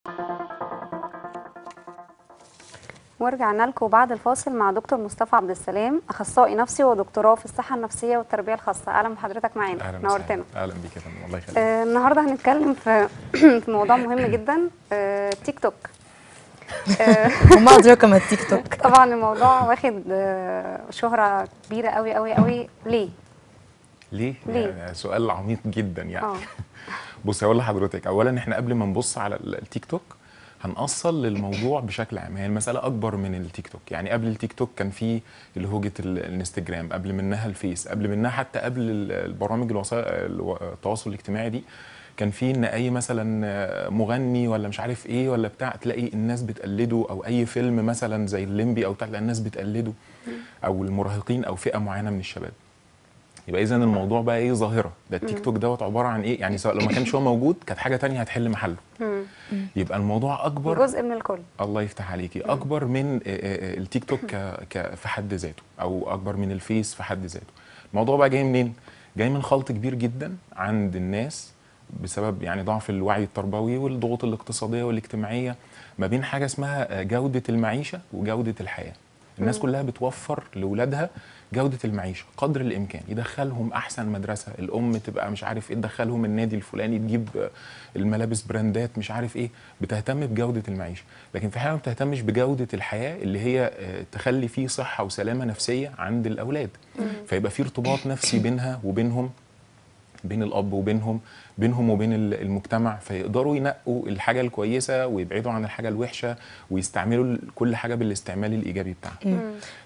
ورجعنا لكم بعد الفاصل مع دكتور مصطفى عبد السلام اخصائي نفسي ودكتوراه في الصحه النفسيه والتربيه الخاصه اهلا بحضرتك معانا اهلا نورتنا وسهلا. اهلا بيك يا فندم الله يخليك آه النهارده هنتكلم في في موضوع مهم جدا آه تيك توك آه وما ادراك ما التيك توك طبعا الموضوع واخد آه شهره كبيره قوي قوي قوي ليه ليه؟ ليه؟ يعني سؤال عميق جدا يعني اه بص هقول لحضرتك اولا احنا قبل ما نبص على ال- التيك توك هنأصل للموضوع بشكل عام هي المسألة أكبر من التيك توك يعني قبل التيك توك كان في اللي هوجة ال- الانستجرام قبل منها الفيس قبل منها حتى قبل ال- البرامج الوسائل الو- التواصل الاجتماعي دي كان في ان اي مثلا مغني ولا مش عارف ايه ولا بتاع تلاقي الناس بتقلده او اي فيلم مثلا زي الليمبي او بتاع تلاقي الناس بتقلده او المراهقين او فئه معينه من الشباب يبقى اذا الموضوع بقى ايه ظاهره ده التيك توك دوت عباره عن ايه يعني سواء لو ما كانش هو موجود كانت حاجه تانية هتحل محله مم. يبقى الموضوع اكبر جزء من الكل الله يفتح عليكي اكبر من آه، آه، التيك توك ك- ك- في حد ذاته او اكبر من الفيس في حد ذاته الموضوع بقى جاي منين جاي من خلط كبير جدا عند الناس بسبب يعني ضعف الوعي التربوي والضغوط الاقتصاديه والاجتماعيه ما بين حاجه اسمها آه، جوده المعيشه وجوده الحياه الناس كلها بتوفر لاولادها جوده المعيشه قدر الامكان يدخلهم احسن مدرسه الام تبقى مش عارف ايه تدخلهم النادي الفلاني تجيب آه، الملابس براندات مش عارف ايه بتهتم بجوده المعيشه لكن في حاجه ما بتهتمش بجوده الحياه اللي هي آه، تخلي فيه صحه وسلامه نفسيه عند الاولاد فيبقى في ارتباط نفسي بينها وبينهم بين الاب وبينهم بينهم وبين ال- المجتمع فيقدروا ينقوا الحاجه الكويسه ويبعدوا عن الحاجه الوحشه ويستعملوا ال- كل حاجه بالاستعمال الايجابي بتاعها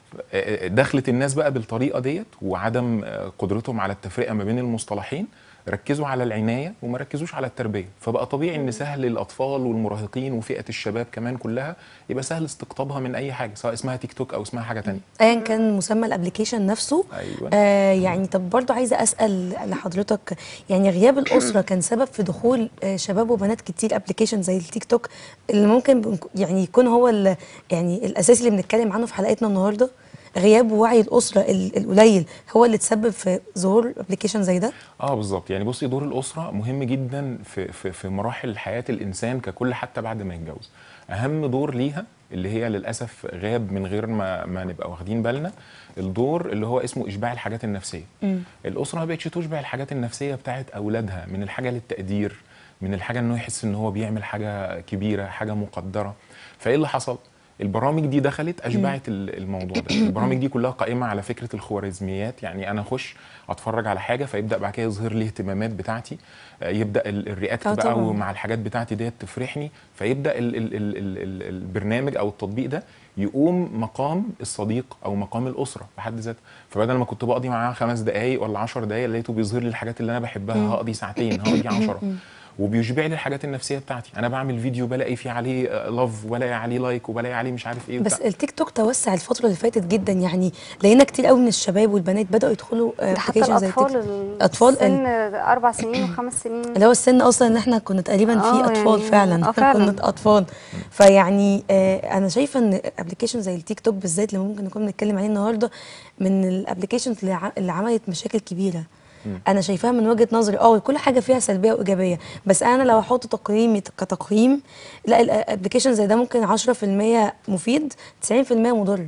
آه، دخلت الناس بقى بالطريقه ديت وعدم آه، قدرتهم على التفرقه ما بين المصطلحين ركزوا على العنايه وما ركزوش على التربيه فبقى طبيعي ان سهل الاطفال والمراهقين وفئه الشباب كمان كلها يبقى سهل استقطابها من اي حاجه سواء اسمها تيك توك او اسمها حاجه تانية ايا كان مسمى الابلكيشن نفسه ايوه آه يعني طب برضو عايزه اسال لحضرتك يعني غياب الاسره كان سبب في دخول آه شباب وبنات كتير ابلكيشن زي التيك توك اللي ممكن بنك- يعني يكون هو ال- يعني الاساسي اللي بنتكلم عنه في حلقتنا النهارده غياب وعي الاسره ال- القليل هو اللي تسبب في ظهور ابلكيشن زي ده اه بالظبط يعني بصي دور الاسره مهم جدا في في في مراحل حياه الانسان ككل حتى بعد ما يتجوز اهم دور ليها اللي هي للاسف غاب من غير ما ما نبقى واخدين بالنا الدور اللي هو اسمه اشباع الحاجات النفسيه الاسره ما بقتش تشبع الحاجات النفسيه بتاعت اولادها من الحاجه للتقدير من الحاجه انه يحس ان هو بيعمل حاجه كبيره حاجه مقدره فايه اللي حصل البرامج دي دخلت اشبعت ال- الموضوع ده البرامج دي كلها قائمه على فكره الخوارزميات يعني انا اخش اتفرج على حاجه فيبدا بعد كده يظهر لي اهتمامات بتاعتي آه، يبدا ال- الرياكت آه بقى طبعاً. ومع الحاجات بتاعتي ديت تفرحني فيبدا ال ال ال ال ال البرنامج او التطبيق ده يقوم مقام الصديق او مقام الاسره بحد ذاتها فبدل ما كنت بقضي معاه خمس دقائق ولا عشر دقائق لقيته بيظهر لي الحاجات اللي انا بحبها هقضي ساعتين هقضي عشرة وبيشبع لي الحاجات النفسيه بتاعتي انا بعمل فيديو بلاقي فيه عليه لاف وبلاقي عليه لايك وبلاقي عليه مش عارف ايه بس وبتاع. التيك توك توسع الفتره اللي فاتت جدا يعني لقينا كتير قوي من الشباب والبنات بداوا يدخلوا ده حتى ابلكيشن زي الاطفال التيك ال- أطفال سن اربع سنين وخمس سنين اللي هو السن اصلا ان احنا كنا تقريبا في آه، اطفال يعني- فعلا آه، فعلاً. كنا اطفال فيعني آه انا شايفه ان ابلكيشن زي التيك توك بالذات اللي ممكن نكون بنتكلم عليه النهارده من الابلكيشنز اللي, ع- اللي عملت مشاكل كبيره انا شايفاها من وجهه نظري اه كل حاجه فيها سلبيه وايجابيه بس انا لو احط تقييمي كتقييم لا الابلكيشن زي ده ممكن 10% مفيد 90% مضر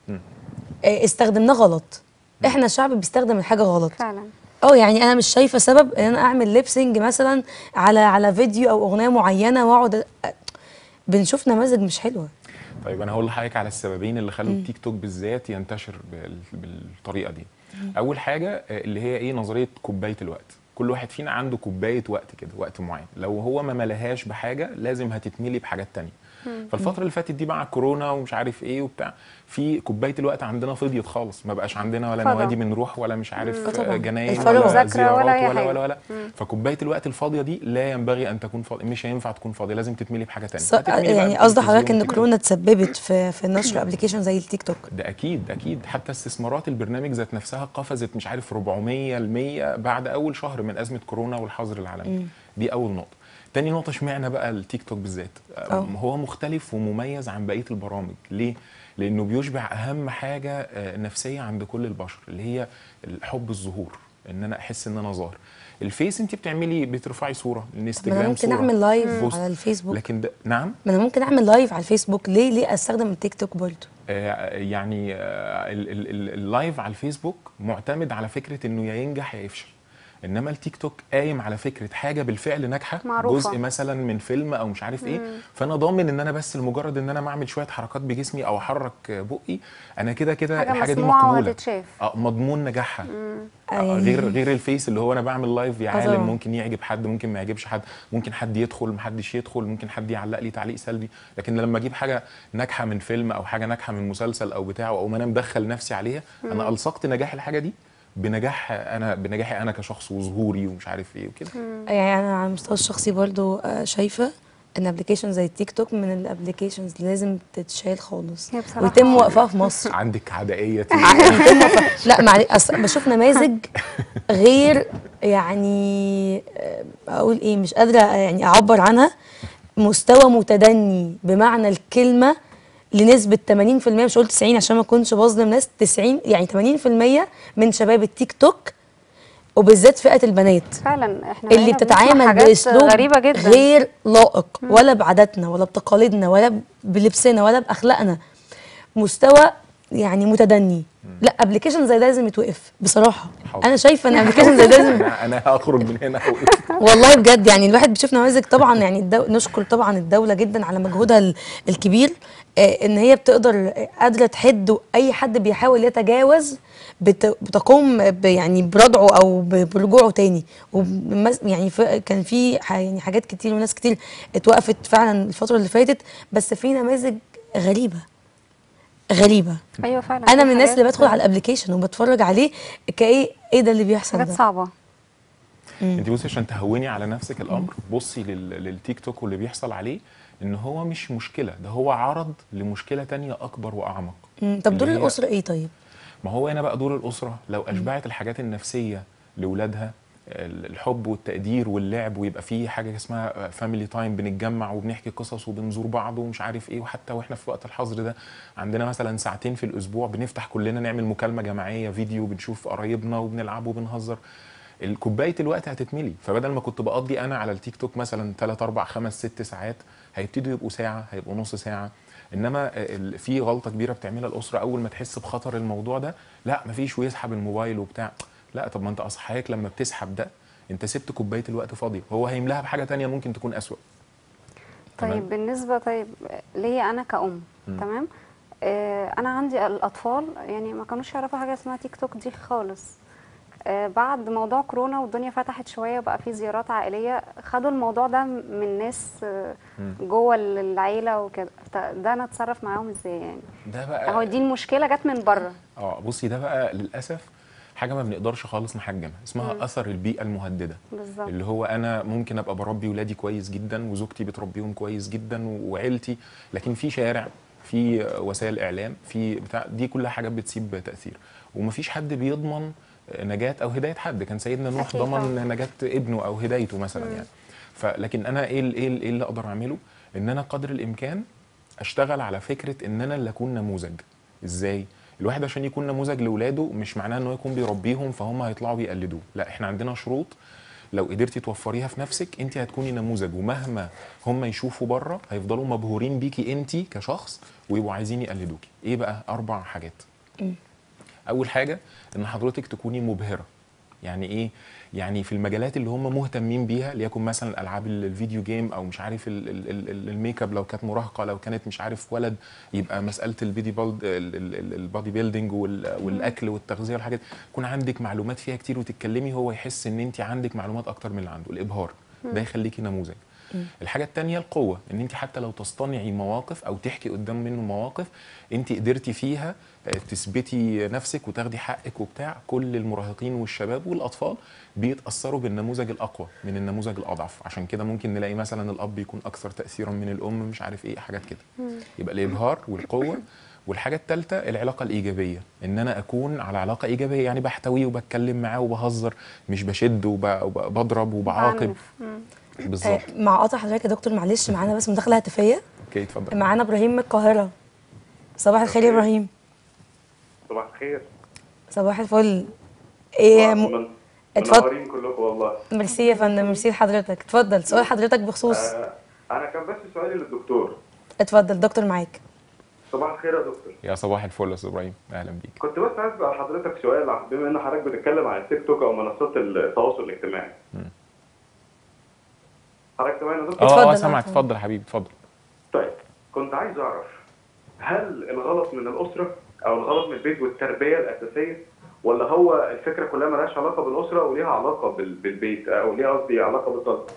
آه، استخدمناه غلط احنا شعب بيستخدم الحاجه غلط فعلا اه يعني انا مش شايفه سبب ان انا اعمل ليبسينج مثلا على على فيديو او اغنيه معينه واقعد أ- بنشوف نماذج مش حلوه طيب انا هقول لحضرتك على السببين اللي خلوا التيك توك بالذات ينتشر بال- بالطريقه دي اول حاجه آه، اللي هي ايه نظريه كوبايه الوقت كل واحد فينا عنده كوبايه وقت كده وقت معين لو هو ما ملاهاش بحاجه لازم هتتملي بحاجات تانية فالفتره اللي فاتت دي مع الكورونا ومش عارف ايه وبتاع في كوبايه الوقت عندنا فضيت خالص ما بقاش عندنا ولا فضا. نوادي بنروح ولا مش عارف آه طبعاً. آه، جناين الفراغ. ولا مذاكرة زيارات ولا أي ولا حاجة. ولا ولا فكوبايه الوقت الفاضيه دي لا ينبغي ان تكون فاضيه مش هينفع تكون فاضيه لازم تتملي بحاجه تانية ص- هتتملي بقى يعني قصد حضرتك ان بالتلفزيون. كورونا تسببت في في نشر ابلكيشن زي التيك توك ده اكيد اكيد حتى استثمارات البرنامج ذات نفسها قفزت مش عارف 400 المية بعد اول شهر من ازمه كورونا والحظر العالمي دي اول نقطه تاني نقطه اشمعنى بقى التيك توك بالذات أه. هو مختلف ومميز عن بقيه البرامج ليه لانه بيشبع اهم حاجه آه، نفسيه عند كل البشر اللي هي حب الظهور ان انا احس ان انا ظاهر الفيس انت بتعملي بترفعي صوره ما الانستجرام انا ممكن صورة. اعمل لايف بوست. على الفيسبوك لكن ده نعم ما انا ممكن اعمل لايف على الفيسبوك ليه ليه استخدم التيك توك برضه آه، يعني آه، ال- ال- ال- اللايف على الفيسبوك معتمد على فكره انه يا ينجح يا يفشل انما التيك توك قايم على فكره حاجه بالفعل ناجحه معروفة. جزء مثلا من فيلم او مش عارف ايه فانا ضامن ان انا بس لمجرد ان انا ما اعمل شويه حركات بجسمي او احرك بقي انا كده كده حاجة الحاجه دي مسموعة مقبوله وهتتشاف. اه مضمون نجاحها آه يعني- غير غير الفيس اللي هو انا بعمل لايف يا آه عالم طبعاً. ممكن يعجب حد ممكن ما يعجبش حد ممكن حد يدخل محدش يدخل ممكن حد يعلق لي تعليق سلبي لكن لما اجيب حاجه ناجحه من فيلم او حاجه ناجحه من مسلسل او بتاع او انا مدخل نفسي عليها انا الصقت نجاح الحاجه دي بنجاح انا بنجاحي انا كشخص وظهوري ومش عارف ايه وكده يعني انا على المستوى الشخصي برضو آه، شايفه ان ابلكيشن زي التيك توك من الابلكيشنز اللي لازم تتشال خالص هي بصراحة ويتم وقفها في مصر عندك عدائيه يتم وقفها لا معلش أصل بشوف نماذج غير يعني آه، اقول ايه مش قادره يعني اعبر عنها مستوى متدني بمعنى الكلمه لنسبه 80% مش قلت 90 عشان ما اكونش بظلم ناس 90 يعني 80% من شباب التيك توك وبالذات فئه البنات فعلا احنا اللي بقينا بنسمع بتتعامل حاجات باسلوب غريبه جدا غير لائق ولا بعاداتنا ولا بتقاليدنا ولا بلبسنا ولا باخلاقنا مستوى يعني متدني لا ابلكيشن زي ده لازم يتوقف بصراحه حاضر. انا شايفه ان ابلكيشن زي ده لازم انا انا هخرج من هنا والله بجد يعني الواحد بيشوف نماذج طبعا يعني الدو... نشكر طبعا الدوله جدا على مجهودها ال- الكبير آه ان هي بتقدر آه، قادره تحد اي حد بيحاول يتجاوز بت... بتقوم ب... يعني بردعه او ب... برجوعه تاني وبمس... يعني ف... كان في ح... يعني حاجات كتير وناس كتير اتوقفت فعلا الفتره اللي فاتت بس في نماذج غريبه غريبه ايوه فعلا انا في من الناس اللي حاجات- بدخل على الابلكيشن وبتفرج عليه كايه ايه ده اللي بيحصل حاجات ده صعبه انت بصي عشان تهوني على نفسك الامر بصي لل- للتيك توك واللي بيحصل عليه ان هو مش مشكله ده هو عرض لمشكله تانية اكبر واعمق مم. طب دور اللي هي- الاسره ايه طيب ما هو هنا بقى دور الاسره لو اشبعت الحاجات النفسيه لاولادها ال- الحب والتقدير واللعب ويبقى فيه حاجه اسمها فاميلي تايم بنتجمع وبنحكي قصص وبنزور بعض ومش عارف ايه وحتى واحنا في وقت الحظر ده عندنا مثلا ساعتين في الاسبوع بنفتح كلنا نعمل مكالمه جماعيه فيديو بنشوف قرايبنا وبنلعب وبنهزر الكوبايه الوقت هتتملي فبدل ما كنت بقضي انا على التيك توك مثلا 3 4 5 6 ساعات هيبتدوا يبقوا ساعه هيبقوا نص ساعه انما ال- في غلطه كبيره بتعملها الاسره اول ما تحس بخطر الموضوع ده لا مفيش ويسحب الموبايل وبتاع لا طب ما انت اصل حضرتك لما بتسحب ده انت سبت كوبايه الوقت فاضيه هو هيملاها بحاجه تانية ممكن تكون اسوأ تمام. طيب بالنسبه طيب ليا انا كأم تمام آه انا عندي الاطفال يعني ما كانوش يعرفوا حاجه اسمها تيك توك دي خالص آه بعد موضوع كورونا والدنيا فتحت شويه وبقى في زيارات عائليه خدوا الموضوع ده من ناس آه جوه العيله وكده ط- ده انا اتصرف معاهم ازاي يعني ده بقى اهو دي المشكله جت من بره اه بصي ده بقى للاسف حاجه ما بنقدرش خالص نحجمها اسمها اثر البيئه المهدده بالظبط اللي هو انا ممكن ابقى بربي ولادي كويس جدا وزوجتي بتربيهم كويس جدا وعيلتي لكن في شارع في وسائل اعلام في بتاع دي كلها حاجات بتسيب تاثير ومفيش حد بيضمن نجاه او هدايه حد كان سيدنا نوح أكيد ضمن طبعاً. نجاه ابنه او هدايته مثلا يعني فلكن انا ايه ال- ايه ال- ايه اللي اقدر اعمله ان انا قدر الامكان اشتغل على فكره ان انا اللي اكون نموذج ازاي الواحد عشان يكون نموذج لاولاده مش معناه ان هو يكون بيربيهم فهم هيطلعوا بيقلدوه لا احنا عندنا شروط لو قدرتي توفريها في نفسك انت هتكوني نموذج ومهما هم يشوفوا بره هيفضلوا مبهورين بيكي انت كشخص ويبقوا عايزين يقلدوكي ايه بقى اربع حاجات اول حاجه ان حضرتك تكوني مبهره يعني ايه يعني في المجالات اللي هم مهتمين بيها ليكن مثلا العاب ال- الفيديو جيم او مش عارف ال- ال- ال- ال- الميك اب لو كانت مراهقه لو كانت مش عارف ولد يبقى مساله البيدي بولد ال- ال- ال- البادي بيلدينج وال- والاكل والتغذيه والحاجات يكون عندك معلومات فيها كتير وتتكلمي هو يحس ان انت عندك معلومات اكتر من اللي عنده الابهار ده يخليكي نموذج الحاجة التانية القوة ان انت حتى لو تصطنعي مواقف او تحكي قدام منه مواقف انت قدرتي فيها آه، تثبتي نفسك وتاخدي حقك وبتاع كل المراهقين والشباب والاطفال بيتاثروا بالنموذج الاقوى من النموذج الاضعف عشان كده ممكن نلاقي مثلا الاب يكون اكثر تاثيرا من الام مش عارف ايه حاجات كده يبقى الابهار والقوه والحاجه الثالثه العلاقه الايجابيه ان انا اكون على علاقه ايجابيه يعني بحتويه وبتكلم معاه وبهزر مش بشد وب- وبضرب وبعاقب بعنف. مم. بالظبط آه، مع قطع حضرتك يا دكتور معلش معانا بس مداخله هاتفيه اوكي اتفضل معانا ابراهيم من القاهره صباح الخير يا ابراهيم صباح الخير صباح الفل ايه م... من- اتفضل. منورين كلكم والله ميرسي يا فندم ميرسي لحضرتك اتفضل سؤال حضرتك بخصوص آه انا كان بس سؤالي للدكتور اتفضل دكتور معاك صباح الخير يا دكتور يا صباح الفل يا استاذ ابراهيم اهلا بيك كنت بس عايز اسال حضرتك سؤال بما ان حضرتك بتتكلم عن التيك توك او منصات التواصل الاجتماعي حضرتك سامعني يا دكتور؟ اه اه اتفضل، سامعك اتفضل. اتفضل يا حبيبي اتفضل طيب كنت عايز اعرف هل الغلط من الاسره او الغلط من البيت والتربيه الاساسيه ولا هو الفكره كلها مالهاش علاقه بالاسره وليها علاقه بال- بالبيت او ليها قصدي علاقه بالطفل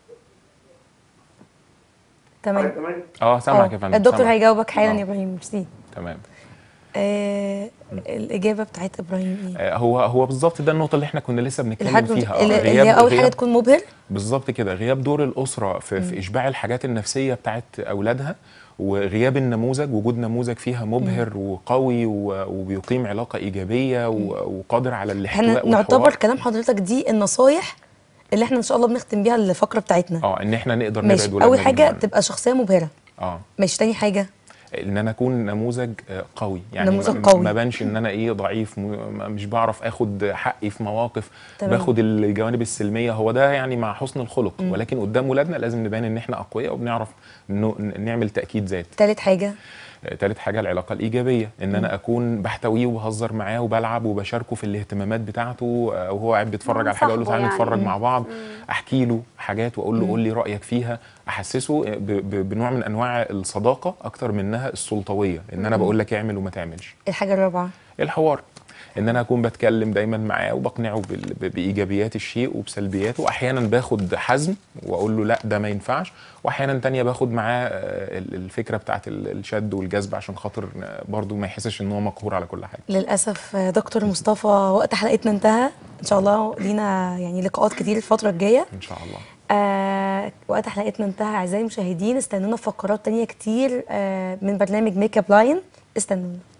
تمام حضرتك سامعني؟ اه سامعك اه يا فندم الدكتور سامعك. هيجاوبك حالا آه. يا ابراهيم ميرسي تمام آه الاجابه بتاعت ابراهيم ايه آه، هو هو بالظبط ده النقطه اللي احنا كنا لسه بنتكلم الحاجة فيها آه، اللي اللي غياب- هي اول حاجه غياب- تكون مبهر بالظبط كده غياب دور الاسره في, في اشباع الحاجات النفسيه بتاعت اولادها وغياب النموذج وجود نموذج فيها مبهر وقوي و- وبيقيم علاقه ايجابيه و- وقادر على الاحتواء احنا نعتبر والحوار. كلام حضرتك دي النصايح اللي احنا ان شاء الله بنختم بيها الفقره بتاعتنا اه ان احنا نقدر ماشي نبعد ولادنا اول حاجه عنه. تبقى شخصيه مبهره اه ماشي تاني حاجه ان انا اكون نموذج آه، قوي يعني نموذج ما- قوي. ما بانش ان انا ايه ضعيف م- ما- مش بعرف اخد حقي في مواقف تمام. باخد الجوانب السلميه هو ده يعني مع حسن الخلق ولكن قدام ولادنا لازم نبان ان احنا اقوياء وبنعرف إنه ن- نعمل تاكيد ذات تالت حاجه آه، تالت حاجه العلاقه الايجابيه ان انا اكون بحتويه وبهزر معاه وبلعب وبشاركه في الاهتمامات بتاعته آه، وهو قاعد بيتفرج على حاجه اقول له صاحبه تعالى يعني. نتفرج مع بعض احكي له حاجات واقول له قول لي رايك فيها احسسه ب- ب- بنوع من انواع الصداقه اكتر منها السلطويه ان انا بقول لك اعمل وما تعملش الحاجه الرابعه الحوار ان انا اكون بتكلم دايما معاه وبقنعه بال- ب- بايجابيات الشيء وبسلبياته واحيانا باخد حزم واقول له لا ده ما ينفعش واحيانا تانية باخد معاه آه، ال- الفكره بتاعت ال- الشد والجذب عشان خاطر آه، برضو ما يحسش ان هو مقهور على كل حاجه للاسف آه، دكتور مصطفى وقت حلقتنا انتهى ان شاء الله لينا يعني لقاءات كتير الفتره الجايه ان شاء الله آه وقت حلقتنا انتهى اعزائي المشاهدين استنونا في فقرات تانية كتير آه من برنامج ميك اب لاين استنونا